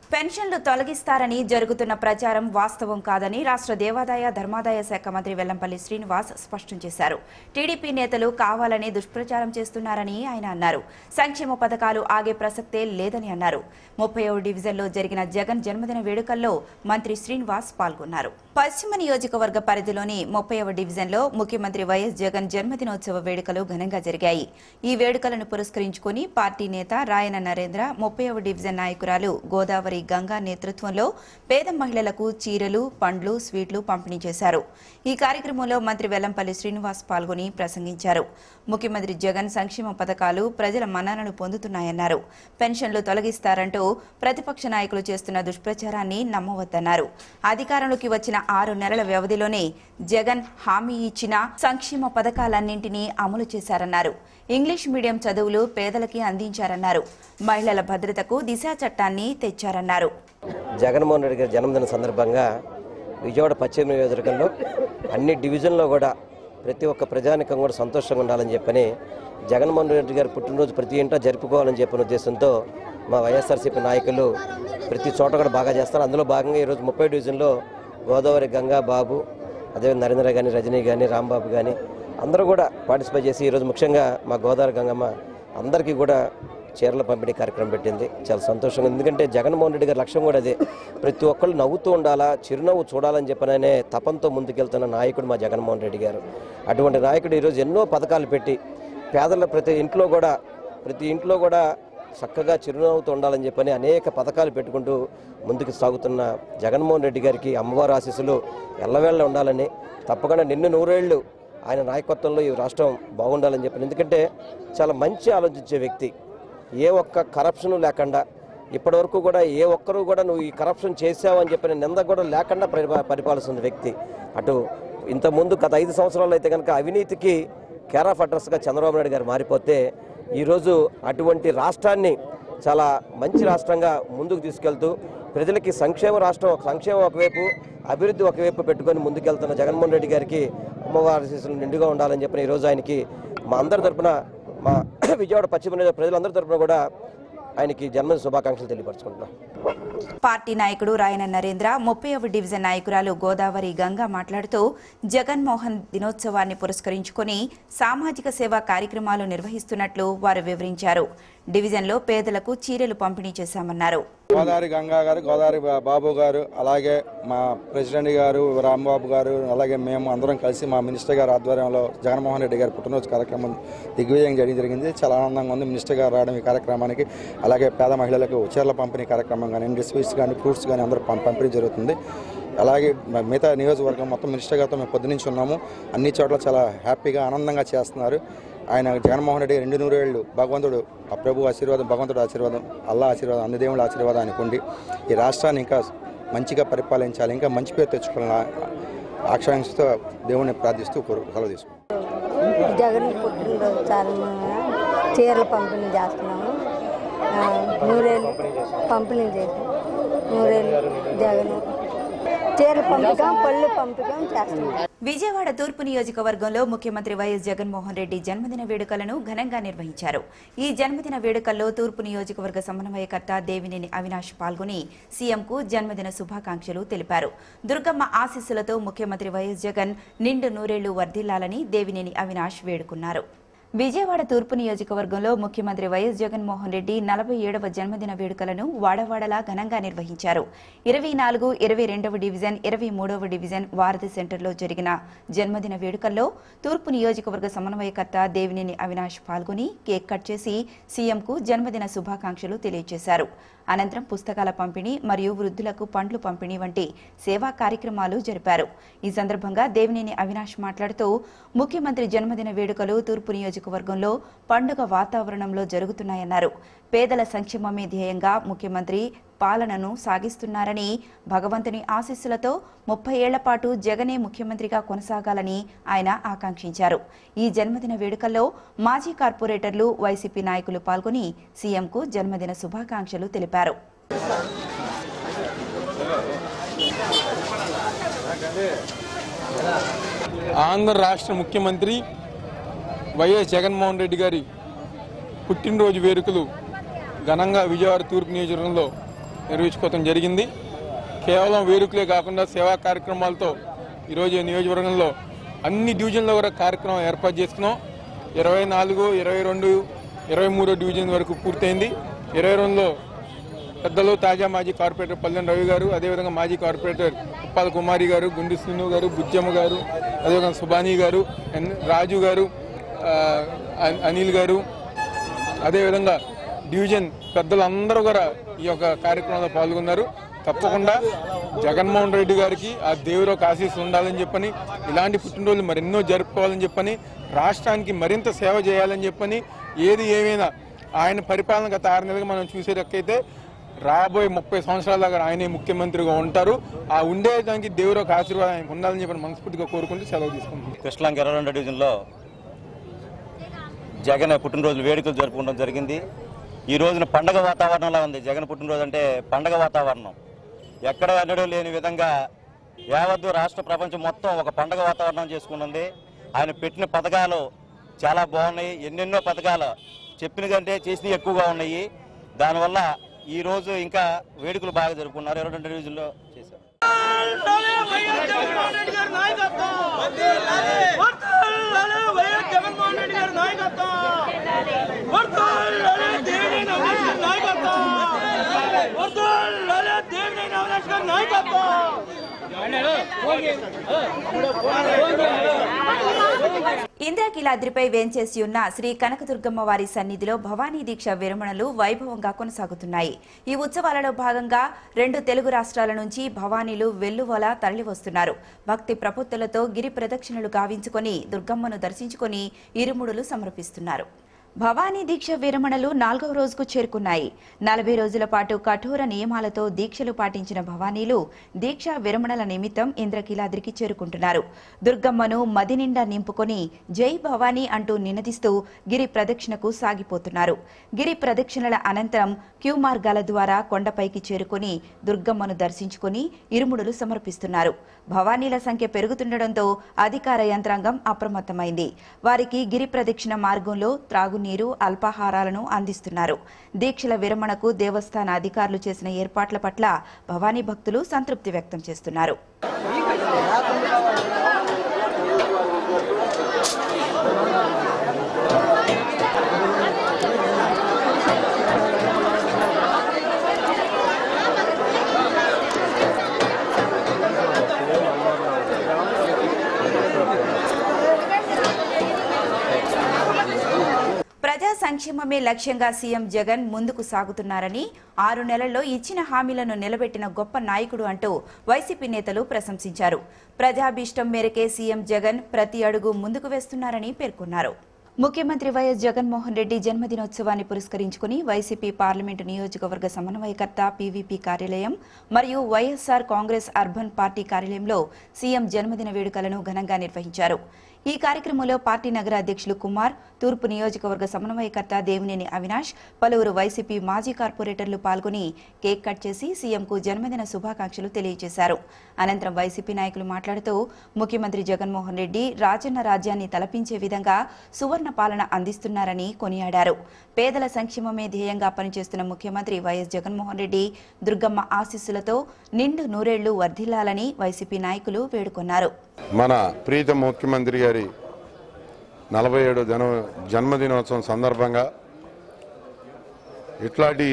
పెన్షన్లు తొలగిస్తారని జరుగుతున్న ప్రచారం వాస్తవం కాదని రాష్ట్ర దేవాదాయ ధర్మాదాయ శాఖ మంత్రి వెల్లంపల్లి శ్రీనివాస్ స్పష్టం చేశారు టీడీపీ నేతలు కావాలని దుష్ప్రచారం చేస్తున్నారని ఆయన అన్నారు సంక్షేమ పథకాలు ఆగే ప్రసక్తే లేదని అన్నారు ముప్పై డివిజన్లో జరిగిన జగన్ జన్మదిన వేడుకల్లో మంత్రి శ్రీనివాస్ పాల్గొన్నారు పశ్చిమ నియోజకవర్గ పరిధిలోని ముప్పై డివిజన్లో ముఖ్యమంత్రి వైఎస్ జగన్ జన్మదినోత్సవ వేడుకలు ఘనంగా జరిగాయి ఈ వేడుకలను పురస్కరించుకుని పార్టీ నేత రాయన నరేంద్ర ముప్పై డివిజన్ నాయకురాలు గోదావరి గంగా నేతృత్వంలో పేద మహిళలకు చీరలు పండ్లు స్వీట్లు పంపిణీ చేశారు ఈ కార్యక్రమంలో మంత్రి వెల్లంపల్లి శ్రీనివాస్ పాల్గొని ప్రసంగించారు ముఖ్యమంత్రి జగన్ సంక్షేమ పథకాలు ప్రజల మన్ననలు పొందుతున్నాయన్నారు పెన్షన్లు తొలగిస్తారంటూ ప్రతిపక్ష నాయకులు చేస్తున్న దుష్ప్రచారాన్ని నమ్మవద్దన్నారు అధికారంలోకి వచ్చిన ఆరు నెలల వ్యవధిలోనే జగన్ హామీ ఇచ్చిన సంక్షేమ పథకాలన్నింటినీ అమలు చేశారన్నారు ఇంగ్లీష్ మీడియం చదువులు పేదలకి అందించారన్నారు మహిళల భద్రతకు దిశా చట్టాన్ని తెచ్చారన్నారు జగన్మోహన్ రెడ్డి గారి జన్మదిన సందర్భంగా విజయవాడ పశ్చిమ నియోజకవర్గంలో అన్ని డివిజన్లో కూడా ప్రతి ఒక్క ప్రజానికం కూడా సంతోషంగా ఉండాలని చెప్పని జగన్మోహన్ రెడ్డి గారి పుట్టినరోజు ప్రతి ఇంటా జరుపుకోవాలని చెప్పిన ఉద్దేశంతో మా వైఎస్ఆర్సీపీ నాయకులు ప్రతి చోట కూడా బాగా చేస్తారు అందులో భాగంగా ఈరోజు ముప్పై డివిజన్లో గోదావరి గంగా బాబు అదే నరేంద్ర కానీ రజనీ కానీ రాంబాబు కానీ అందరూ కూడా పార్టిసిపేట్ చేసి ఈరోజు ముఖ్యంగా మా గోదావరి గంగమ్మ అందరికీ కూడా చీరల పంపిణీ కార్యక్రమం పెట్టింది చాలా సంతోషంగా ఉంది. ఎందుకంటే జగన్మోహన్ రెడ్డి గారి లక్ష్యం కూడా అదే ప్రతి ఒక్కళ్ళు నవ్వుతూ ఉండాలా చిరునవ్వు చూడాలని చెప్పననే తపంతో ముందుకెళ్తున్న నాయకుడు మా జగన్మోహన్ రెడ్డి గారు అటువంటి నాయకుడు ఈరోజు ఎన్నో పథకాలు పెట్టి పేదల ప్రతి ఇంట్లో కూడా ప్రతి ఇంట్లో కూడా చక్కగా చిరునవ్వుతో ఉండాలని చెప్పని అనేక పథకాలు పెట్టుకుంటూ ముందుకు సాగుతున్న జగన్మోహన్ రెడ్డి గారికి అమ్మవారి ఆశీస్సులు ఎల్లవేళ్ళ ఉండాలని తప్పకుండా నిన్ను నూరేళ్లు ఆయన నాయకత్వంలో ఈ రాష్ట్రం బాగుండాలని చెప్పని ఎందుకంటే చాలా మంచి ఆలోచించే వ్యక్తి ఏ ఒక్క కరప్షన్ లేకుండా ఇప్పటివరకు కూడా ఏ ఒక్కరూ కూడా నువ్వు ఈ కరప్షన్ చేసావు అని చెప్పిన నింద కూడా లేకుండా పరిపా పరిపాలిస్తున్న వ్యక్తి అటు ఇంతకుముందు గత ఐదు సంవత్సరాలు అయితే కనుక అవినీతికి కేర్ ఆఫ్ అడ్రస్గా చంద్రబాబు నాయుడు గారు మారిపోతే ఈరోజు అటువంటి రాష్ట్రాన్ని చాలా మంచి రాష్ట్రంగా ముందుకు తీసుకెళ్తూ ప్రజలకి సంక్షేమ రాష్ట్రం సంక్షేమం ఒకవైపు అభివృద్ధి ఒకవైపు పెట్టుకొని ముందుకెళ్తున్న జగన్మోహన్ రెడ్డి గారికి అమ్మవారి ఆశీస్సులు నిండుగా ఉండాలని చెప్పిన ఈరోజు ఆయనకి మా అందరి తరపున మా విజయవాడ పశ్చిమ నియోజక ప్రజలందరి తరపున కూడా ఆయనకి జన్మదిన శుభాకాంక్షలు తెలియపరచుకుంటున్నాం పార్టీ నాయకుడు రాయన నరేంద్ర ముప్పై డివిజన్ నాయకురాలు గోదావరి గంగా మాట్లాడుతూ జగన్మోహన్ దినోత్సవాన్ని పురస్కరించుకొని సామాజిక సేవా కార్యక్రమాలు నిర్వహిస్తున్నట్లు వారు వివరించారు డివిజన్లో పేదలకు చీరలు పంపిణీ చేశామన్నారు గోదావరి గంగా గారు గోదావరి బా- బాబు గారు అలాగే మా ప్రెసిడెంట్ గారు రాంబాబు గారు అలాగే మేము అందరం కలిసి మా మినిస్టర్ గారు ఆధ్వర్యంలో జగన్మోహన్ రెడ్డి గారి పుట్టినరోజు కార్యక్రమం దిగ్విజయం చేయడం జరిగింది చాలా ఆనందంగా ఉంది మినిస్టర్ గారు రావడం ఈ కార్యక్రమానికి అలాగే పేద మహిళలకు చీరల పంపిణీ కార్యక్రమం కానీ స్వీట్స్ కానీ ఫ్రూట్స్ కానీ అందరూ పం- పంపిణీ జరుగుతుంది అలాగే మ- మిగతా నియోజకవర్గం మొత్తం మినిస్టర్ గారితో మేము పొద్దునుంచి ఉన్నాము అన్ని చోట్ల చాలా హ్యాపీగా ఆనందంగా చేస్తున్నారు ఆయన జగన్మోహన్ రెడ్డి రెండు నూరేళ్ళు భగవంతుడు ఆ ప్రభు ఆశీర్వాదం భగవంతుడు ఆశీర్వాదం అల్లా ఆశీర్వాదం అన్ని దేవుళ్ళ ఆశీర్వాదం అనుకోండి ఈ రాష్ట్రాన్ని ఇంకా మంచిగా పరిపాలించాలి ఇంకా మంచి పేరు తెచ్చుకోవాలని ఆకాంక్షతో దేవుణ్ణి ప్రార్థిస్తూ కోరు సెలవు తీసుకుంటాం జగన్ పుట్టినరోజు చాలా చీరలు పంపిణీ చేస్తున్నాము ఆ, నూరేళ్ళు పంపిణీ చేసాం నూరేళ్ళు జగన్ చీరలు పంపకం పళ్ళు పంపకం చేస్తున్నాం విజయవాడ తూర్పు నియోజకవర్గంలో ముఖ్యమంత్రి వైఎస్ జగన్మోహన్ రెడ్డి జన్మదిన వేడుకలను ఘనంగా నిర్వహించారు ఈ జన్మదిన వేడుకల్లో తూర్పు నియోజకవర్గ సమన్వయకర్త దేవినేని అవినాష్ పాల్గొని సీఎంకు జన్మదిన శుభాకాంక్షలు తెలిపారు దుర్గమ్మ ఆశీస్సులతో ముఖ్యమంత్రి వైఎస్ జగన్ నిండు నూరేళ్లు వర్ధిల్లాలని దేవినేని అవినాష్ వేడుకున్నారు విజయవాడ తూర్పు నియోజకవర్గంలో ముఖ్యమంత్రి వైఎస్ జగన్మోహన్ రెడ్డి నలభై ఏడవ జన్మదిన వేడుకలను వాడవాడలా ఘనంగా నిర్వహించారు ఇరవై నాలుగు ఇరవై రెండవ డివిజన్ ఇరవై మూడవ డివిజన్ వారధి సెంటర్లో జరిగిన జన్మదిన వేడుకల్లో తూర్పు నియోజకవర్గ సమన్వయకర్త దేవినేని అవినాష్ పాల్గొని కేక్ కట్ చేసి సీఎంకు జన్మదిన శుభాకాంక్షలు తెలియజేశారు అనంతరం పుస్తకాల పంపిణీ మరియు వృద్ధులకు పండ్లు పంపిణీ వంటి సేవా కార్యక్రమాలు జరిపారు ఈ సందర్భంగా దేవినేని అవినాష్ మాట్లాడుతూ ముఖ్యమంత్రి జన్మదిన వేడుకలు తూర్పు నియోజకవర్గంలో పండుగ వాతావరణంలో జరుగుతున్నాయన్నారు పేదల సంక్షేమమే ధ్యేయంగా ముఖ్యమంత్రి పాలనను సాగిస్తున్నారని భగవంతుని ఆశీస్సులతో ముప్పై ఏళ్ల పాటు జగనే ముఖ్యమంత్రిగా కొనసాగాలని ఆయన ఆకాంక్షించారు ఈ జన్మదిన వేడుకల్లో మాజీ కార్పొరేటర్లు వైసీపీ నాయకులు పాల్గొని సీఎంకు జన్మదిన శుభాకాంక్షలు తెలిపారు ఆంధ్ర రాష్ట్ర ముఖ్యమంత్రి వైఎస్ జగన్మోహన్ రెడ్డి గారి పుట్టినరోజు వేడుకలు ఘనంగా విజయవాడ తూర్పు నియోజకవర్గంలో నిర్వహించుకోవడం జరిగింది కేవలం వేడుకలే కాకుండా సేవా కార్యక్రమాలతో ఈరోజు ఈ నియోజకవర్గంలో అన్ని డివిజన్లో కూడా కార్యక్రమం ఏర్పాటు చేసుకున్నాం ఇరవై నాలుగు ఇరవై రెండు ఇరవై మూడో డివిజన్ వరకు పూర్తయింది ఇరవై రెండులో పెద్దలు తాజా మాజీ కార్పొరేటర్ పల్లెన్ రవి గారు అదేవిధంగా మాజీ కార్పొరేటర్ ఉప్పాల కుమారి గారు గుండి శ్రీను గారు బుజ్జమ్మ గారు అదేవిధంగా సుబానీ గారు ఎన్ రాజు గారు ఆ, అన్- అనిల్ గారు అదేవిధంగా డివిజన్ పెద్దలందరూ కూడా ఈ యొక్క కార్యక్రమంలో పాల్గొన్నారు తప్పకుండా జగన్మోహన్ రెడ్డి గారికి ఆ దేవుడు ఒక ఆశీస్సు ఉండాలని చెప్పని ఇలాంటి పుట్టినరోజులు మరెన్నో జరుపుకోవాలని చెప్పని రాష్ట్రానికి మరింత సేవ చేయాలని చెప్పని ఏది ఏమైనా ఆయన పరిపాలన గత ఆరు నెలలుగా మనం చూసేటక్కైతే రాబోయే ముప్పై సంవత్సరాల దాకా ఆయనే ముఖ్యమంత్రిగా ఉంటారు ఆ ఉండేదానికి దేవుడు ఒక ఆశీర్వాదం ఆయనకు ఉండాలని చెప్పని మనస్ఫూర్తిగా కోరుకుంటూ సెలవు తీసుకుంటున్నాం కృష్ణాంగ ఇరవై రెండో డివిజన్లో జగన్ పుట్టినరోజు వేడుకలు జరుపుకోవడం జరిగింది ఈ రోజున పండగ వాతావరణంలా ఉంది జగన్ పుట్టినరోజు అంటే పండగ వాతావరణం ఎక్కడ ఎన్నడూ లేని విధంగా యావత్తు రాష్ట్ర ప్రపంచం మొత్తం ఒక పండగ వాతావరణం చేసుకున్నది ఆయన పెట్టిన పథకాలు చాలా బాగున్నాయి ఎన్నెన్నో పథకాలు చెప్పిన కంటే చేసినవి ఎక్కువగా ఉన్నాయి దానివల్ల ఈ రోజు ఇంకా వేడుకలు బాగా జరుపుకున్నారు ఇరవై రెండు డివిజన్లో చేశారు ఇంద్రకీలాద్రిపై వేంచేసి ఉన్న శ్రీ కనకదుర్గమ్మ వారి సన్నిధిలో భవానీ దీక్ష విరమణలు వైభవంగా కొనసాగుతున్నాయి ఈ ఉత్సవాలలో భాగంగా రెండు తెలుగు రాష్ట్రాల నుంచి భవానీలు వెల్లువల తరలివస్తున్నారు భక్తి ప్రపత్తులతో గిరి ప్రదక్షిణలు గావించుకొని దుర్గమ్మను దర్శించుకొని ఇరుముడులు సమర్పిస్తున్నారు భవానీ దీక్ష విరమణలు నాలుగవ రోజుకు చేరుకున్నాయి నలభై రోజుల పాటు కఠోర నియమాలతో దీక్షలు పాటించిన భవానీలు దీక్ష విరమణల నిమిత్తం ఇంద్రకీలాద్రికి చేరుకుంటున్నారు దుర్గమ్మను మది నిండా నింపుకొని జై భవానీ అంటూ నినదిస్తూ గిరి ప్రదక్షిణకు సాగిపోతున్నారు గిరి ప్రదక్షిణల అనంతరం క్యూ మార్గాల ద్వారా కొండపైకి చేరుకొని దుర్గమ్మను దర్శించుకొని ఇరుముడులు సమర్పిస్తున్నారు భవానీల సంఖ్య పెరుగుతుండటంతో అధికార యంత్రాంగం అప్రమత్తమైంది వారికి గిరి ప్రదక్షిణ మార్గంలో త్రాగునీరు అల్పాహారాలను అందిస్తున్నారు దీక్షల విరమణకు దేవస్థాన అధికారులు చేసిన ఏర్పాట్ల పట్ల భవానీ భక్తులు సంతృప్తి వ్యక్తం చేస్తున్నారు ప్రజా సంక్షేమమే లక్ష్యంగా సీఎం జగన్ ముందుకు సాగుతున్నారని ఆరు నెలల్లో ఇచ్చిన హామీలను నిలబెట్టిన గొప్ప నాయకుడు అంటూ వైసీపీ నేతలు ప్రశంసించారు ప్రజాభీష్టం మేరకే సీఎం జగన్ ప్రతి అడుగు ముందుకు వేస్తున్నారని పేర్కొన్నారు ముఖ్యమంత్రి వైఎస్ జగన్మోహన్ రెడ్డి జన్మదినోత్సవాన్ని పురస్కరించుకుని వైసీపీ పార్లమెంటు నియోజకవర్గ సమన్వయకర్త పీవీపీ కార్యాలయం మరియు వైఎస్ఆర్ కాంగ్రెస్ అర్బన్ పార్టీ కార్యాలయంలో సీఎం జన్మదిన వేడుకలను ఘనంగా నిర్వహించారు ఈ కార్యక్రమంలో పార్టీ నగర అధ్యక్షులు కుమార్ తూర్పు నియోజకవర్గ సమన్వయకర్త దేవినేని అవినాష్ పలువురు వైసీపీ మాజీ కార్పొరేటర్లు పాల్గొని కేక్ కట్ చేసి సీఎంకు జన్మదిన శుభాకాంక్షలు తెలియజేశారు అనంతరం వైసీపీ నాయకులు మాట్లాడుతూ ముఖ్యమంత్రి జగన్మోహన్ రెడ్డి రాజన్న రాజ్యాన్ని తలపించే విధంగా సువర్ణ పాలన అందిస్తున్నారని కొనియాడారు పేదల సంక్షేమమే ధ్యేయంగా పనిచేస్తున్న ముఖ్యమంత్రి వైఎస్ జగన్మోహన్ రెడ్డి దుర్గమ్మ ఆశీస్సులతో నిండు నూరేళ్లు వర్ధిల్లాలని వైసీపీ నాయకులు వేడుకొన్నారు మన ప్రీత ముఖ్యమంత్రి గారి నలభై ఏడు జన జన్మదినోత్సవం సందర్భంగా ఇట్లాంటి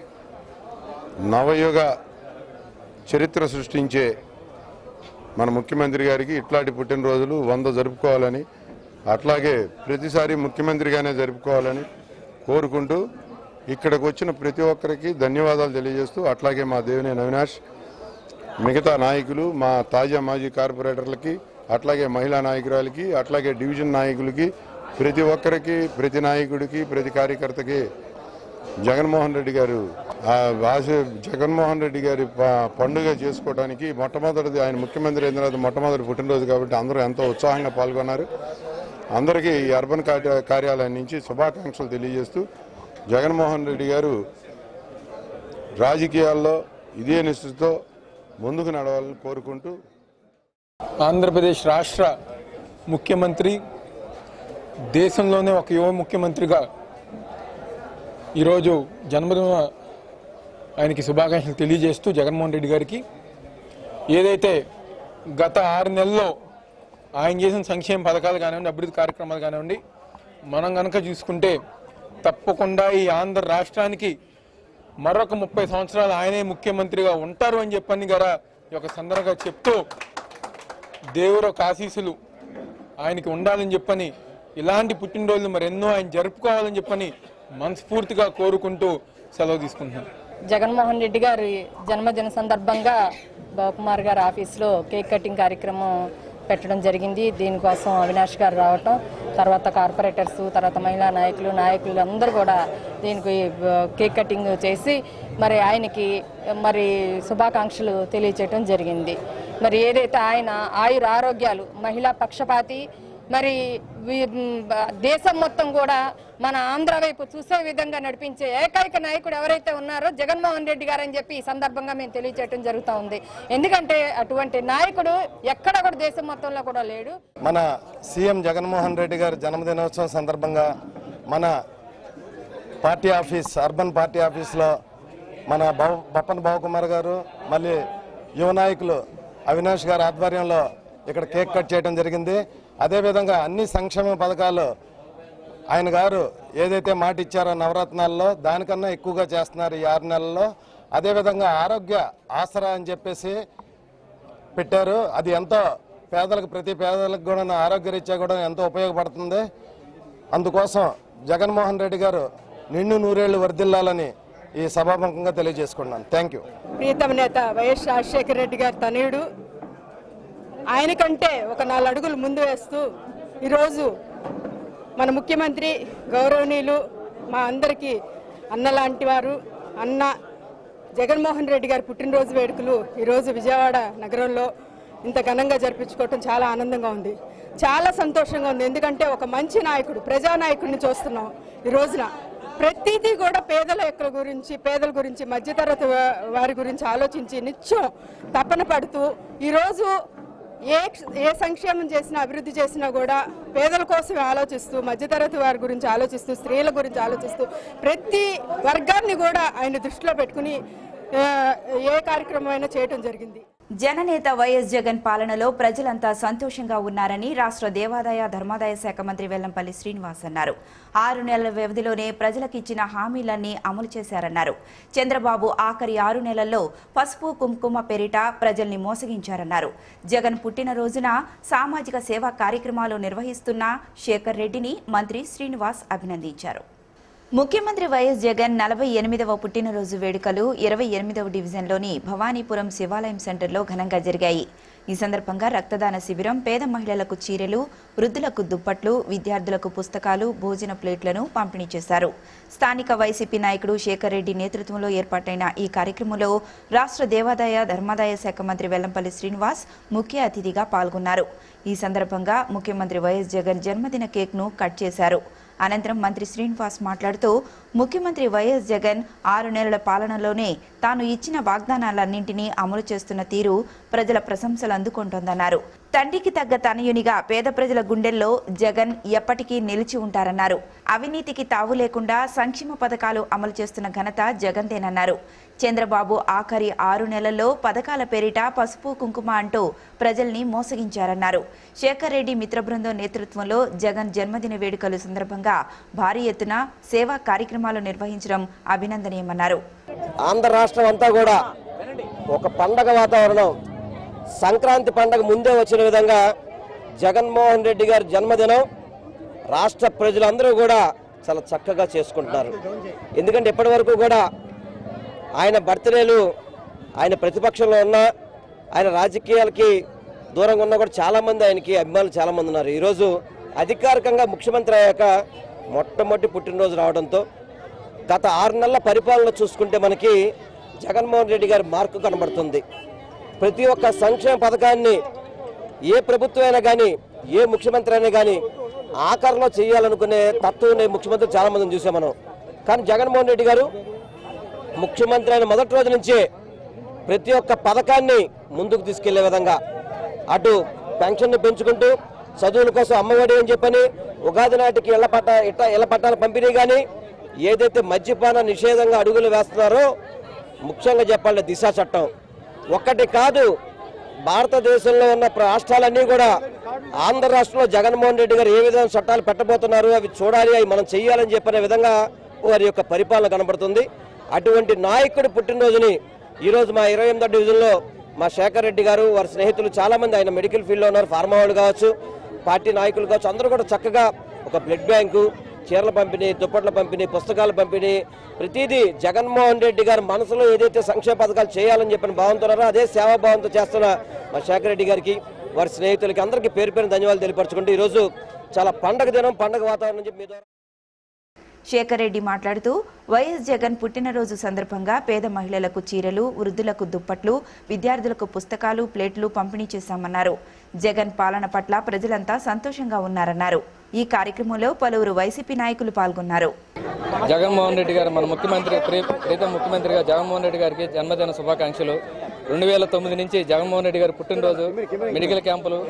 నవయుగ చరిత్ర సృష్టించే మన ముఖ్యమంత్రి గారికి ఇట్లాంటి పుట్టినరోజులు వంద జరుపుకోవాలని అట్లాగే ప్రతిసారి ముఖ్యమంత్రిగానే జరుపుకోవాలని కోరుకుంటూ ఇక్కడికి వచ్చిన ప్రతి ఒక్కరికి ధన్యవాదాలు తెలియజేస్తూ అట్లాగే మా దేవినేని అవినాష్ మిగతా నాయకులు మా తాజా మాజీ కార్పొరేటర్లకి అట్లాగే మహిళా నాయకురాలకి అట్లాగే డివిజన్ నాయకులకి ప్రతి ఒక్కరికి ప్రతి నాయకుడికి ప్రతి కార్యకర్తకి జగన్మోహన్ రెడ్డి గారు ఆ ఆశ జగన్మోహన్ రెడ్డి గారి ప- పండుగ చేసుకోవడానికి మొట్టమొదటిది ఆయన ముఖ్యమంత్రి అయిన తర్వాత మొట్టమొదటి పుట్టినరోజు కాబట్టి అందరూ ఎంతో ఉత్సాహంగా పాల్గొన్నారు అందరికీ ఈ అర్బన్ కార్య- కార్యాలయం నుంచి శుభాకాంక్షలు తెలియజేస్తూ జగన్మోహన్ రెడ్డి గారు రాజకీయాల్లో ఇదే నిష్ఠతో ముందుకు నడవాలని కోరుకుంటూ ఆంధ్రప్రదేశ్ రాష్ట్ర ముఖ్యమంత్రి దేశంలోనే ఒక యువ ముఖ్యమంత్రిగా ఈరోజు జన్మదిన ఆయనకి శుభాకాంక్షలు తెలియజేస్తూ జగన్మోహన్ రెడ్డి గారికి ఏదైతే గత ఆరు నెలల్లో ఆయన చేసిన సంక్షేమ పథకాలు కానివ్వండి అభివృద్ధి కార్యక్రమాలు కానివ్వండి మనం కనుక చూసుకుంటే తప్పకుండా ఈ ఆంధ్ర రాష్ట్రానికి మరొక ముప్పై సంవత్సరాలు ఆయనే ముఖ్యమంత్రిగా ఉంటారు అని చెప్పని గారా ఈ యొక్క సందర్భంగా చెప్తూ దేవుడు ఒక ఆశీస్సులు ఆయనకి ఉండాలని చెప్పని ఇలాంటి పుట్టినరోజులు మరి ఎన్నో ఆయన జరుపుకోవాలని చెప్పని మనస్ఫూర్తిగా కోరుకుంటూ సెలవు తీసుకుంటున్నాను జగన్మోహన్ రెడ్డి గారి జన్మదిన సందర్భంగా బాబుకుమార్ గారి ఆఫీస్లో కేక్ కటింగ్ కార్యక్రమం పెట్టడం జరిగింది దీనికోసం అవినాష్ గారు రావటం తర్వాత కార్పొరేటర్స్ తర్వాత మహిళా నాయకులు నాయకులు అందరూ కూడా దీనికి ఆ, కేక్ కటింగ్ చేసి మరి ఆయనకి మరి శుభాకాంక్షలు తెలియచేయటం జరిగింది మరి ఏదైతే ఆయన ఆయుర ఆరోగ్యాలు మహిళా పక్షపాతి మరి వి- మ్, దేశం మొత్తం కూడా మన ఆంధ్ర వైపు చూసే విధంగా నడిపించే ఏకైక నాయకుడు ఎవరైతే ఉన్నారో జగన్మోహన్ రెడ్డి గారు అని చెప్పి ఈ సందర్భంగా మేము తెలియచేయడం జరుగుతూ ఉంది ఎందుకంటే అటువంటి నాయకుడు ఎక్కడ కూడా దేశం మొత్తంలో కూడా లేడు మన సీఎం జగన్మోహన్ రెడ్డి గారి జన్మదినోత్సవం సందర్భంగా మన పార్టీ ఆఫీస్ అర్బన్ పార్టీ ఆఫీస్లో మన బావ బప్పన్ బావకుమార్ గారు మళ్ళీ యువ నాయకులు అవినాష్ గారి ఆధ్వర్యంలో ఇక్కడ కేక్ కట్ చేయడం జరిగింది అదేవిధంగా అన్ని సంక్షేమ పథకాలు ఆయన గారు ఏదైతే మాట ఇచ్చారో నవరత్నాల్లో దానికన్నా ఎక్కువగా చేస్తున్నారు ఈ ఆరు నెలల్లో అదేవిధంగా ఆరోగ్య ఆసరా అని చెప్పేసి పెట్టారు అది ఎంతో పేదలకు ప్రతి పేదలకు కూడా ఆరోగ్య రీత్యా కూడా ఎంతో ఉపయోగపడుతుంది అందుకోసం జగన్మోహన్ రెడ్డి గారు నిండు నూరేళ్లు వర్ధిల్లాలని ఈ సభాముఖంగా తెలియజేసుకున్నాను థ్యాంక్ యూ ప్రీతమ నేత వైఎస్ రాజశేఖర రెడ్డి గారి తనయుడు ఆయన కంటే ఒక నాలుగు అడుగులు ముందు వేస్తూ ఈరోజు మన ముఖ్యమంత్రి గౌరవనీయులు మా అందరికీ అన్న లాంటి వారు అన్న జగన్మోహన్ రెడ్డి గారి పుట్టినరోజు వేడుకలు ఈరోజు విజయవాడ నగరంలో ఇంత ఘనంగా జరిపించుకోవటం చాలా ఆనందంగా ఉంది చాలా సంతోషంగా ఉంది ఎందుకంటే ఒక మంచి నాయకుడు ప్రజానాయకుడిని చూస్తున్నాం ఈ రోజున ప్రతిదీ కూడా పేదల యొక్క గురించి పేదల గురించి మధ్యతరగతి వా- వారి గురించి ఆలోచించి నిత్యం తపన పడుతూ ఈరోజు ఏ ఏ సంక్షేమం చేసినా అభివృద్ధి చేసినా కూడా పేదల కోసమే ఆలోచిస్తూ మధ్యతరగతి వారి గురించి ఆలోచిస్తూ స్త్రీల గురించి ఆలోచిస్తూ ప్రతి వర్గాన్ని కూడా ఆయన దృష్టిలో పెట్టుకుని ఆ, ఏ కార్యక్రమం అయినా చేయటం జరిగింది జననేత వైఎస్ జగన్ పాలనలో ప్రజలంతా సంతోషంగా ఉన్నారని రాష్ట్ర దేవాదాయ ధర్మాదాయ శాఖ మంత్రి వెల్లంపల్లి శ్రీనివాస్ అన్నారు ఆరు నెలల వ్యవధిలోనే ప్రజలకు ఇచ్చిన హామీలన్నీ అమలు చేశారన్నారు చంద్రబాబు ఆఖరి ఆరు నెలల్లో పసుపు కుంకుమ పేరిట ప్రజల్ని మోసగించారన్నారు జగన్ పుట్టినరోజున సామాజిక సేవా కార్యక్రమాలు నిర్వహిస్తున్న శేఖర్ రెడ్డిని మంత్రి శ్రీనివాస్ అభినందించారు ముఖ్యమంత్రి వైఎస్ జగన్ నలభై ఎనిమిదవ పుట్టినరోజు వేడుకలు ఇరవై ఎనిమిదవ డివిజన్లోని భవానీపురం శివాలయం సెంటర్లో ఘనంగా జరిగాయి ఈ సందర్భంగా రక్తదాన శిబిరం పేద మహిళలకు చీరెలు వృద్ధులకు దుప్పట్లు విద్యార్థులకు పుస్తకాలు భోజన ప్లేట్లను పంపిణీ చేశారు స్థానిక వైసీపీ నాయకుడు శేఖర్ రెడ్డి నేతృత్వంలో ఏర్పాటైన ఈ కార్యక్రమంలో రాష్ట్ర దేవాదాయ ధర్మాదాయ శాఖ మంత్రి వెల్లంపల్లి శ్రీనివాస్ ముఖ్య అతిథిగా పాల్గొన్నారు ఈ సందర్భంగా ముఖ్యమంత్రి వైఎస్ జగన్ జన్మదిన కేక్ను కట్ చేశారు అనంతరం మంత్రి శ్రీనివాస్ మాట్లాడుతూ ముఖ్యమంత్రి వైఎస్ జగన్ ఆరు నెలల పాలనలోనే తాను ఇచ్చిన వాగ్దానాలన్నింటినీ అమలు చేస్తున్న తీరు ప్రజల ప్రశంసలు అందుకుంటోందన్నారు తండ్రికి తగ్గ తనయునిగా పేద ప్రజల గుండెల్లో జగన్ ఎప్పటికీ నిలిచి ఉంటారన్నారు అవినీతికి తావు లేకుండా సంక్షేమ పథకాలు అమలు చేస్తున్న ఘనత జగన్దేనన్నారు చంద్రబాబు ఆఖరి ఆరు నెలల్లో పథకాల పేరిట పసుపు కుంకుమ అంటూ ప్రజల్ని మోసగించారన్నారు శేఖర్ రెడ్డి మిత్ర బృందం నేతృత్వంలో జగన్ జన్మదిన వేడుకల సందర్భంగా భారీ ఎత్తున సేవా కార్యక్రమాలు నిర్వహించడం అభినందనీయమన్నారు ఆంధ్ర రాష్ట్రం అంతా కూడా ఒక పండగ వాతావరణం సంక్రాంతి పండగ ముందే వచ్చిన విధంగా జగన్మోహన్ రెడ్డి గారి జన్మదినం రాష్ట్ర ప్రజలందరూ కూడా చాలా చక్కగా చేసుకుంటున్నారు ఎందుకంటే ఇప్పటి వరకు కూడా ఆయన బర్త్డేలు ఆయన ప్రతిపక్షంలో ఉన్న ఆయన రాజకీయాలకి దూరంగా ఉన్నా కూడా చాలామంది ఆయనకి అభిమానులు చాలామంది ఉన్నారు ఈరోజు అధికారికంగా ముఖ్యమంత్రి అయ్యాక మొట్టమొదటి పుట్టినరోజు రావడంతో గత ఆరు నెలల పరిపాలన చూసుకుంటే మనకి జగన్మోహన్ రెడ్డి గారి మార్కు కనబడుతుంది ప్రతి ఒక్క సంక్షేమ పథకాన్ని ఏ ప్రభుత్వం అయినా కానీ ఏ ముఖ్యమంత్రి అయినా కానీ ఆఖరిలో చేయాలనుకునే తత్వం ఉండే ముఖ్యమంత్రి చాలా మందిని చూసాం మనం కానీ జగన్మోహన్ రెడ్డి గారు ముఖ్యమంత్రి అయిన మొదటి రోజు నుంచే ప్రతి ఒక్క పథకాన్ని ముందుకు తీసుకెళ్లే విధంగా అటు పెన్షన్ని పెంచుకుంటూ చదువుల కోసం అమ్మఒడి అని చెప్పని ఉగాది నాటికి ఇళ్ల పట్ట ఇట్ట ఇళ్ల పట్టాల పంపిణీ కానీ ఏదైతే మద్యపాన నిషేధంగా అడుగులు వేస్తున్నారో ముఖ్యంగా చెప్పాలంటే దిశ చట్టం ఒక్కటి కాదు భారతదేశంలో ఉన్న రాష్ట్రాలన్నీ కూడా ఆంధ్ర రాష్ట్రంలో జగన్మోహన్ రెడ్డి గారు ఏ విధంగా చట్టాలు పెట్టబోతున్నారు అవి చూడాలి అవి మనం చెయ్యాలని చెప్పిన విధంగా వారి యొక్క పరిపాలన కనబడుతుంది అటువంటి నాయకుడి పుట్టినరోజుని ఈరోజు మా ఇరవై ఎనిమిదో డివిజన్లో మా శేఖర్ రెడ్డి గారు వారి స్నేహితులు చాలామంది ఆయన మెడికల్ ఫీల్డ్లో ఉన్నారు ఫార్మా వాళ్ళు కావచ్చు పార్టీ నాయకులు కావచ్చు అందరూ కూడా చక్కగా ఒక బ్లడ్ బ్యాంకు చీరల పంపిణీ దుప్పట్ల పంపిణీ పుస్తకాల పంపిణీ ప్రతిదీ జగన్మోహన్ రెడ్డి గారి మనసులో ఏదైతే సంక్షేమ పథకాలు చేయాలని చెప్పిన భావంతున్నారో అదే సేవాభావంతో చేస్తున్న మా శేఖర్ రెడ్డి గారికి వారి స్నేహితులకి అందరికీ పేరు పేరు ధన్యవాదాలు తెలియపరచుకుంటూ ఈరోజు చాలా పండగ దినం పండగ వాతావరణం చెప్పి మీ ద్వారా శేఖర్ రెడ్డి మాట్లాడుతూ వైఎస్ జగన్ పుట్టినరోజు సందర్భంగా పేద మహిళలకు చీరలు వృద్ధులకు దుప్పట్లు విద్యార్థులకు పుస్తకాలు ప్లేట్లు పంపిణీ చేశామన్నారు జగన్ పాలన పట్ల ప్రజలంతా సంతోషంగా ఉన్నారన్నారు ఈ కార్యక్రమంలో పలువురు వైసీపీ నాయకులు పాల్గొన్నారు జగన్మోహన్ రెడ్డి గారు మన ముఖ్యమంత్రి ప్రీ- ప్రీతం ముఖ్యమంత్రిగా జగన్మోహన్ రెడ్డి గారికి జన్మదిన శుభాకాంక్షలు రెండు వేల తొమ్మిది నుంచి జగన్మోహన్ రెడ్డి గారి పుట్టినరోజు మెడికల్ క్యాంపులు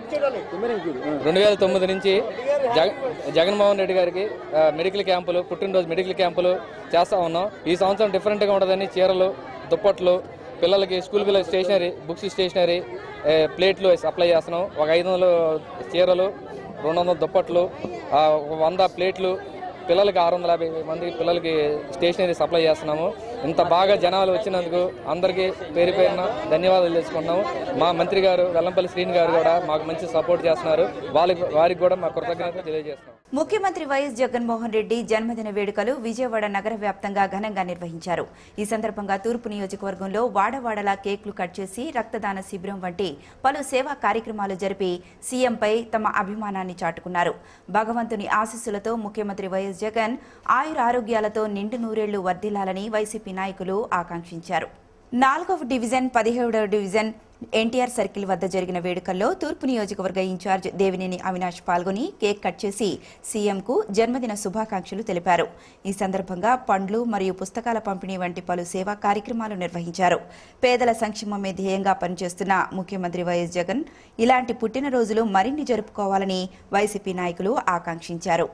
రెండు వేల తొమ్మిది నుంచి జగ జగన్మోహన్ రెడ్డి గారికి ఆ, మెడికల్ క్యాంపులు పుట్టినరోజు మెడికల్ క్యాంపులు చేస్తా ఉన్నాం ఈ సంవత్సరం డిఫరెంట్గా ఉండదని చీరలు దుప్పట్లు పిల్లలకి స్కూల్ పిల్లలకి స్టేషనరీ బుక్స్ స్టేషనరీ ఏ, ప్లేట్లు సప్లై చేస్తున్నాం ఒక ఐదు వందలు చీరలు రెండు వందల దుప్పట్లు ఆ, ఒక వంద ప్లేట్లు పిల్లలకి ఆరు వందల యాభై మంది పిల్లలకి స్టేషనరీ సప్లై చేస్తున్నాము ఇంత బాగా జనాలు వచ్చినందుకు అందరికీ పేరు పేరున ధన్యవాదాలు తెలుసుకుంటున్నాము మా మంత్రి గారు వెల్లంపల్లి శ్రీని గారు కూడా మాకు మంచి సపోర్ట్ చేస్తున్నారు వాళ్ళకి వారికి కూడా మా కృతజ్ఞత తెలియజేస్తున్నాం ముఖ్యమంత్రి వైఎస్ జగన్మోహన్ రెడ్డి జన్మదిన వేడుకలు విజయవాడ నగర వ్యాప్తంగా ఘనంగా నిర్వహించారు ఈ సందర్భంగా తూర్పు నియోజకవర్గంలో వాడవాడలా కేక్లు కట్ చేసి రక్తదాన శిబిరం వంటి పలు సేవా కార్యక్రమాలు జరిపి సీఎంపై తమ అభిమానాన్ని చాటుకున్నారు భగవంతుని ఆశీస్సులతో ముఖ్యమంత్రి వైఎస్ జగన్ ఆయుర ఆరోగ్యాలతో నిండు నూరేళ్లు వర్ధిల్లాలని వైసీపీ నాయకులు ఆకాంక్షించారు నాలుగవ డివిజన్ పదిహేడవ డివిజన్ ఎన్టీఆర్ సర్కిల్ వద్ద జరిగిన వేడుకల్లో తూర్పు నియోజకవర్గ ఇన్ఛార్జ్ దేవినేని అవినాష్ పాల్గొని కేక్ కట్ చేసి సీఎంకు జన్మదిన శుభాకాంక్షలు తెలిపారు ఈ సందర్భంగా పండ్లు మరియు పుస్తకాల పంపిణీ వంటి పలు సేవా కార్యక్రమాలు నిర్వహించారు పేదల సంక్షేమమే ధ్యేయంగా పనిచేస్తున్న ముఖ్యమంత్రి వైఎస్ జగన్ ఇలాంటి పుట్టినరోజులు మరిన్ని జరుపుకోవాలని వైసీపీ నాయకులు ఆకాంక్షించారు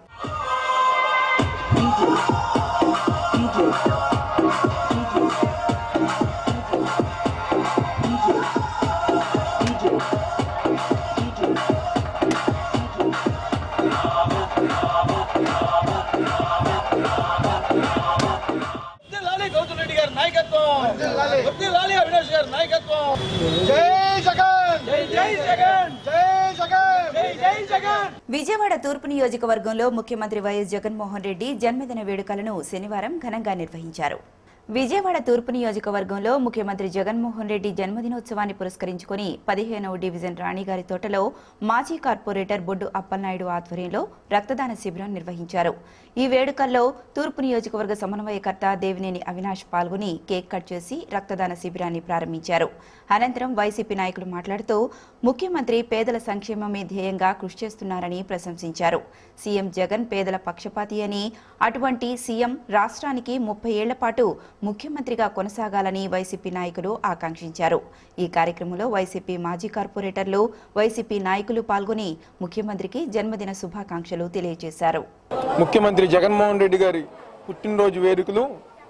వర్ధిల్లాలి గౌతమ్ రెడ్డి గారి నాయకత్వం వర్ధిల్లాలి అవినాష్ గారి నాయకత్వం జై జగన్ జై జై జగన్ జై జగన్ జై జై జగన్ విజయవాడ తూర్పు నియోజకవర్గంలో ముఖ్యమంత్రి వైఎస్ జగన్మోహన్ రెడ్డి జన్మదిన వేడుకలను శనివారం ఘనంగా నిర్వహించారు విజయవాడ తూర్పు నియోజకవర్గంలో ముఖ్యమంత్రి జగన్మోహన్ రెడ్డి జన్మదినోత్సవాన్ని పురస్కరించుకుని పదిహేనవ డివిజన్ రాణిగారి తోటలో మాజీ కార్పొరేటర్ బొడ్డు అప్పలనాయుడు ఆధ్వర్యంలో రక్తదాన శిబిరం నిర్వహించారు ఈ వేడుకల్లో తూర్పు నియోజకవర్గ సమన్వయకర్త దేవినేని అవినాష్ పాల్గొని కేక్ కట్ చేసి రక్తదాన శిబిరాన్ని ప్రారంభించారు అనంతరం వైసీపీ నాయకులు మాట్లాడుతూ ముఖ్యమంత్రి పేదల సంక్షేమమే ధ్యేయంగా కృషి చేస్తున్నారని ప్రశంసించారు సీఎం జగన్ పేదల పక్షపాతి అని అటువంటి సీఎం రాష్ట్రానికి ముప్పై ఏళ్ల పాటు ముఖ్యమంత్రిగా కొనసాగాలని వైసీపీ నాయకులు ఆకాంక్షించారు ఈ కార్యక్రమంలో వైసీపీ మాజీ కార్పొరేటర్లు వైసీపీ నాయకులు పాల్గొని ముఖ్యమంత్రికి జన్మదిన శుభాకాంక్షలు తెలియజేశారు ముఖ్యమంత్రి జగన్మోహన్ రెడ్డి గారి పుట్టినరోజు వేడుకలు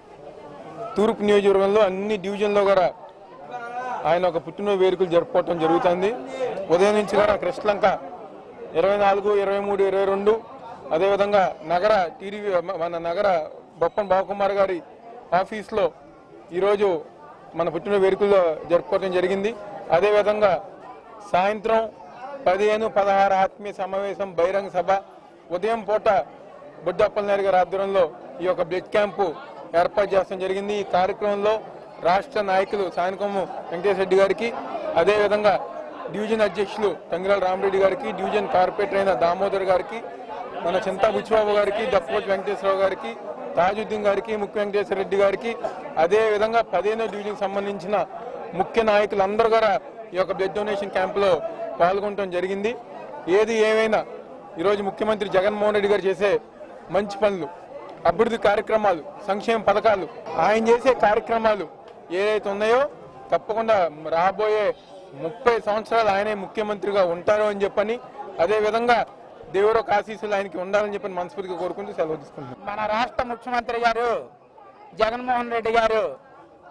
తూర్పు నియోజకవర్గంలో అన్ని డివిజన్లో కూడా ఆయన ఒక పుట్టినరోజు వేడుకలు జరుపుకోవటం జరుగుతుంది ఉదయం నుంచి కూడా కృష్ణలంక ఇరవై నాలుగు ఇరవై మూడు ఇరవై రెండు అదేవిధంగా నగర టీడీవీ మన నగర బొప్పన్ బావకుమార్ గారి ఆఫీస్లో ఈరోజు మన పుట్టినరోజు వేడుకలు జరుపుకోవడం జరిగింది అదేవిధంగా సాయంత్రం పదిహేను పదహారు ఆత్మీయ సమావేశం బహిరంగ సభ ఉదయం పూట బుడ్డప్పలనాయుడు గారి ఆధ్వర్యంలో ఈ యొక్క బ్లడ్ క్యాంపు ఏర్పాటు చేయడం జరిగింది ఈ కార్యక్రమంలో రాష్ట్ర నాయకులు సాయనకొమ్ము వెంకటేశ్వర రెడ్డి గారికి అదేవిధంగా డివిజన్ అధ్యక్షులు తంగిరాల రామరెడ్డి గారికి డివిజన్ కార్పొరేటర్ అయిన దామోదర్ గారికి మన చింతా బుచ్చిబాబు గారికి దప్పకోటి వెంకటేశ్వరరావు గారికి తాజుద్దీన్ గారికి ముఖ్య వెంకటేశ్వర రెడ్డి గారికి అదే విధంగా పదిహేనో డివిజన్ సంబంధించిన ముఖ్య నాయకులందరూ కూడా ఈ యొక్క బ్లడ్ డొనేషన్ క్యాంపులో పాల్గొనడం జరిగింది ఏది ఏమైనా ఈరోజు ముఖ్యమంత్రి జగన్మోహన్ రెడ్డి గారు చేసే మంచి పనులు అభివృద్ధి కార్యక్రమాలు సంక్షేమ పథకాలు ఆయన చేసే కార్యక్రమాలు ఏదైతే ఉన్నాయో తప్పకుండా రాబోయే ముప్పై సంవత్సరాలు ఆయనే ముఖ్యమంత్రిగా ఉంటారు అని చెప్పని అదే విధంగా దేవుడు ఆశీస్సులు ఆయనకి ఉండాలని చెప్పని మనస్ఫూర్తిగా కోరుకుంటూ సెలవు తీసుకుంటున్నాను మన రాష్ట్ర ముఖ్యమంత్రి గారు జగన్మోహన్ రెడ్డి గారు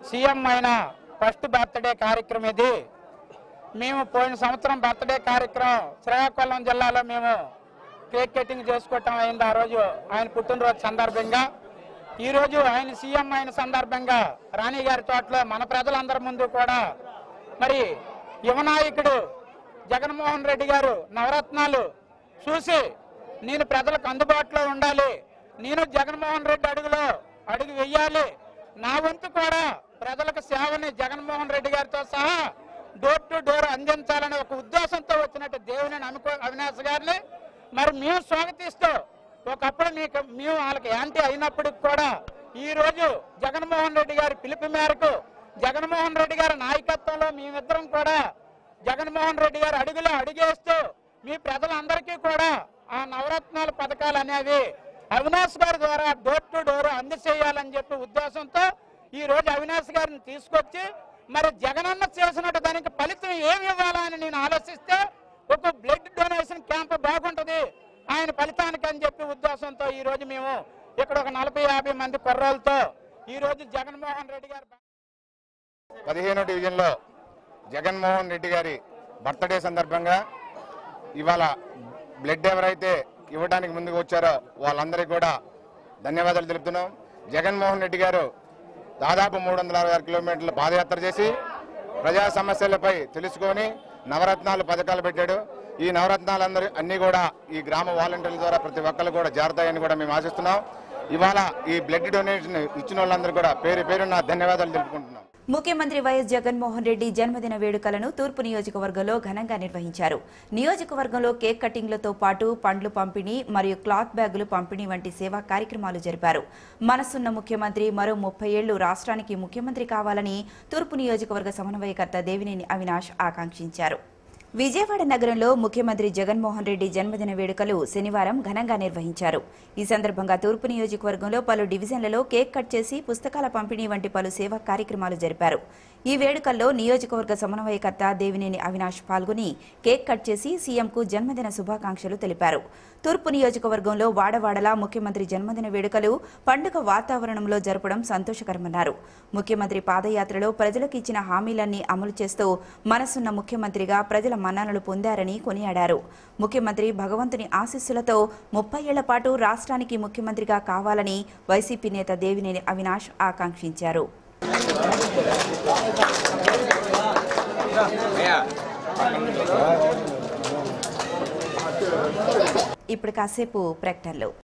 సీఎం అయిన ఫస్ట్ బర్త్డే కార్యక్రమం ఇది మేము పోయిన సంవత్సరం బర్త్డే కార్యక్రమం శ్రీకాకుళం జిల్లాలో మేము కేక్ కటింగ్ చేసుకోవటం అయింది ఆ రోజు ఆయన పుట్టినరోజు సందర్భంగా ఈ రోజు ఆయన సీఎం అయిన సందర్భంగా రాణి గారి తోటలో మన ప్రజలందరి ముందు కూడా మరి యువనాయకుడు జగన్మోహన్ రెడ్డి గారు నవరత్నాలు చూసి నేను ప్రజలకు అందుబాటులో ఉండాలి నేను జగన్మోహన్ రెడ్డి అడుగులో అడుగు వెయ్యాలి నా వంతు కూడా ప్రజలకు సేవని జగన్మోహన్ రెడ్డి గారితో సహా డోర్ టు డోర్ అందించాలనే ఒక ఉద్దేశంతో వచ్చినట్టు దేవుని నమ్ముకో అవినాష్ గారిని మరి మేము స్వాగతిస్తూ ఒకప్పుడు మీకు మేము వాళ్ళకి యాంటీ అయినప్పటికి కూడా ఈ రోజు జగన్మోహన్ రెడ్డి గారి పిలుపు మేరకు జగన్మోహన్ రెడ్డి గారి నాయకత్వంలో మేమిద్దరం కూడా జగన్మోహన్ రెడ్డి గారు అడుగులో అడుగేస్తూ మీ ప్రజలందరికీ కూడా ఆ నవరత్నాల పథకాలు అనేవి అవినాష్ గారి ద్వారా డోర్ టు డోర్ అందజేయాలని చెప్పి ఉద్దేశంతో ఈ రోజు అవినాష్ గారిని తీసుకొచ్చి మరి జగనన్న చేసినట్టు దానికి ఫలితం ఏమి ఇవ్వాలని నేను ఆలోచిస్తే ఒక బ్లడ్ డొనేషన్ క్యాంప్ బాగుంటది ఆయన ఫలితానికి అని చెప్పి ఉద్దేశంతో ఈ రోజు మేము ఇక్కడ ఒక నలభై యాభై మంది కుర్రోలతో ఈ రోజు జగన్మోహన్ రెడ్డి గారు పదిహేనో డివిజన్లో జగన్మోహన్ రెడ్డి గారి బర్త్డే సందర్భంగా ఇవాళ బ్లడ్ ఎవరైతే ఇవ్వడానికి ముందుకు వచ్చారో వాళ్ళందరికీ కూడా ధన్యవాదాలు తెలుపుతున్నాం జగన్మోహన్ రెడ్డి గారు దాదాపు మూడు వందల అరవై ఆరు కిలోమీటర్ల పాదయాత్ర చేసి ప్రజా సమస్యలపై తెలుసుకొని నవరత్నాలు పథకాలు పెట్టాడు ఈ నవరత్నాలందరూ అన్ని కూడా ఈ గ్రామ వాలంటీర్ల ద్వారా ప్రతి ఒక్కరు కూడా జారుతాయని కూడా మేము ఆశిస్తున్నాం ఇవాళ ఈ బ్లడ్ డొనేషన్ ఇచ్చిన వాళ్ళందరూ కూడా పేరు పేరున ధన్యవాదాలు తెలుపుకుంటున్నాం ముఖ్యమంత్రి వైఎస్ జగన్మోహన్ రెడ్డి జన్మదిన వేడుకలను తూర్పు నియోజకవర్గంలో ఘనంగా నిర్వహించారు నియోజకవర్గంలో కేక్ కటింగ్లతో పాటు పండ్లు పంపిణీ మరియు క్లాత్ బ్యాగులు పంపిణీ వంటి సేవా కార్యక్రమాలు జరిపారు మనసున్న ముఖ్యమంత్రి మరో ముప్పై ఏళ్లు రాష్ట్రానికి ముఖ్యమంత్రి కావాలని తూర్పు నియోజకవర్గ సమన్వయకర్త దేవినేని అవినాష్ ఆకాంక్షించారు విజయవాడ నగరంలో ముఖ్యమంత్రి జగన్మోహన్ రెడ్డి జన్మదిన వేడుకలు శనివారం ఘనంగా నిర్వహించారు ఈ సందర్భంగా తూర్పు నియోజకవర్గంలో పలు డివిజన్లలో కేక్ కట్ చేసి పుస్తకాల పంపిణీ వంటి పలు సేవా కార్యక్రమాలు జరిపారు ఈ వేడుకల్లో నియోజకవర్గ సమన్వయకర్త దేవినేని అవినాష్ పాల్గొని కేక్ కట్ చేసి సీఎంకు జన్మదిన శుభాకాంక్షలు తెలిపారు తూర్పు నియోజకవర్గంలో వాడవాడలా ముఖ్యమంత్రి జన్మదిన వేడుకలు పండుగ వాతావరణంలో జరపడం సంతోషకరమన్నారు ముఖ్యమంత్రి పాదయాత్రలో ప్రజలకు ఇచ్చిన హామీలన్నీ అమలు చేస్తూ మనసున్న ముఖ్యమంత్రిగా ప్రజల మన్ననలు పొందారని కొనియాడారు ముఖ్యమంత్రి భగవంతుని ఆశీస్సులతో ముప్పై ఏళ్ల పాటు రాష్ట్రానికి ముఖ్యమంత్రిగా కావాలని వైసీపీ నేత దేవినేని అవినాష్ ఆకాంక్షించారు ఇప్పుడు కాసేపు ప్రకటనలు